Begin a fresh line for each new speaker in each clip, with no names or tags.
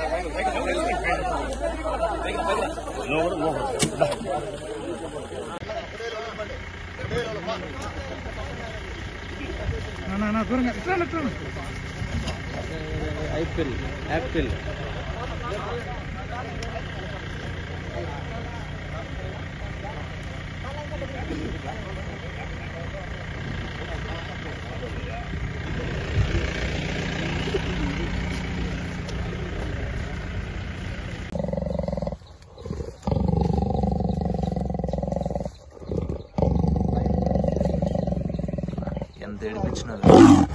దూరంగా ఇట్లా ఇట్లా
యాపిల్ యాపిల్
ఎంత ఏడిపించినారు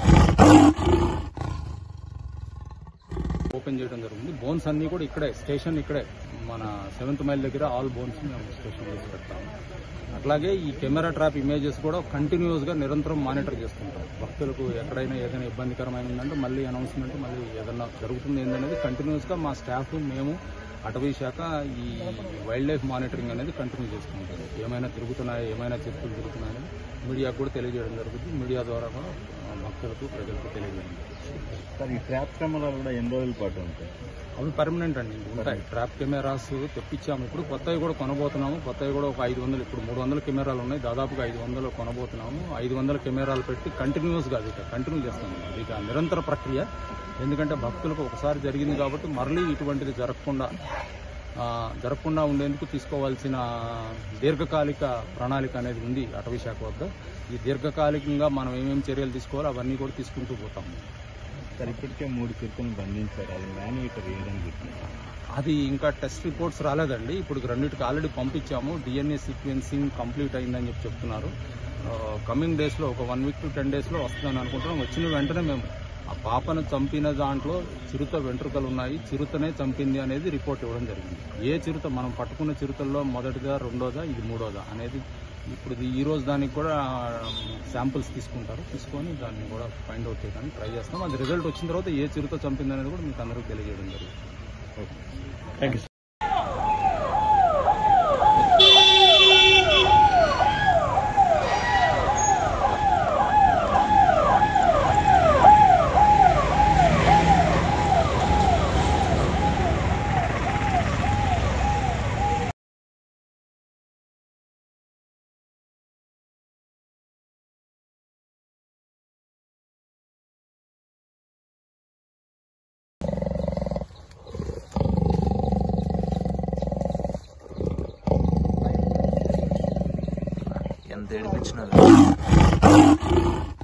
ఓపెన్ చేయడం జరుగుతుంది బోన్స్ అన్ని కూడా ఇక్కడే స్టేషన్ ఇక్కడే మన సెవెంత్ మైల్ దగ్గర ఆల్ బోన్స్ మేము స్టేషన్ చేసి పెడతాము అట్లాగే ఈ కెమెరా ట్రాప్ ఇమేజెస్ కూడా కంటిన్యూస్ గా నిరంతరం మానిటర్ చేస్తుంటాం భక్తులకు ఎక్కడైనా ఏదైనా ఇబ్బందికరమైన ఉందంటే మళ్ళీ అనౌన్స్మెంట్ మళ్ళీ ఏదైనా జరుగుతుంది ఏంటనేది కంటిన్యూస్ గా మా స్టాఫ్ మేము అటవీ శాఖ ఈ వైల్డ్ లైఫ్ మానిటరింగ్ అనేది కంటిన్యూ చేసుకుంటుంది ఏమైనా తిరుగుతున్నాయా ఏమైనా చెరుకులు తిరుగుతున్నాయని మీడియాకు కూడా తెలియజేయడం జరుగుతుంది మీడియా ద్వారా కూడా ఆ, భక్తులకు ప్రజలకు తెలియజేయడం జరుగుతుంది.
సార్ ఈ ట్రాప్ కెమెరాలు కూడా ఎన్ని రోజుల పాటు ఉంటాయి
అవి పర్మనెంట్ అండి ఉంటాయి ట్రాప్ కెమెరాస్ తెప్పించాము ఇప్పుడు కొత్తవి కూడా కొనబోతున్నాము కొత్తవి కూడా ఒక ఐదు వందలు ఇప్పుడు మూడు వందల కెమెరాలు ఉన్నాయి దాదాపుగా ఐదు వందలు కొనబోతున్నాము ఐదు వందల కెమెరాలు పెట్టి కంటిన్యూస్ గా అది కంటిన్యూ చేస్తాము అది ఇక నిరంతర ప్రక్రియ ఎందుకంటే భక్తులకు ఒకసారి జరిగింది కాబట్టి మరలీ ఇటువంటిది జరగకుండా ఆ, జరగకుండా ఉండేందుకు తీసుకోవాల్సిన దీర్ఘకాలిక ప్రణాళిక అనేది ఉంది అటవీ శాఖ వద్ద ఈ దీర్ఘకాలికంగా మనం ఏమేమి చర్యలు తీసుకోవాలో అవన్నీ కూడా తీసుకుంటూ పోతాము
సార్ ఇప్పటికే మూడు చిరుతలను బంధించారు అది మ్యాన్యుయేటర్ ఏదని చెప్తున్నారు
అది ఇంకా టెస్ట్ రిపోర్ట్స్ రాలేదండి ఇప్పుడు రెండింటికి ఆల్రెడీ పంపించాము డిఎన్ఏ సీక్వెన్సింగ్ కంప్లీట్ అయిందని చెప్పి చెప్తున్నారు కమింగ్ డేస్లో ఒక వన్ వీక్ టు టెన్ డేస్లో వస్తుందని అనుకుంటున్నాం వచ్చిన వెంటనే మేము ఆ పాపను చంపిన దాంట్లో చిరుత వెంట్రుకలు ఉన్నాయి చిరుతనే చంపింది అనేది రిపోర్ట్ ఇవ్వడం జరిగింది ఏ చిరుత మనం పట్టుకున్న చిరుతల్లో మొదటిదా రెండోదా ఇది మూడోదా అనేది ఇప్పుడు ఇది ఈ రోజు దానికి కూడా శాంపుల్స్ తీసుకుంటారు తీసుకొని దాన్ని కూడా ఫైండ్ అవుట్ చేయడానికి ట్రై చేస్తాం అది రిజల్ట్ వచ్చిన తర్వాత ఏ చిరుత చంపింది అనేది కూడా మీకు అందరికీ తెలియజేయడం జరుగుతుంది
థ్యాంక్ యూ
ఎంత ఏడిపించినారు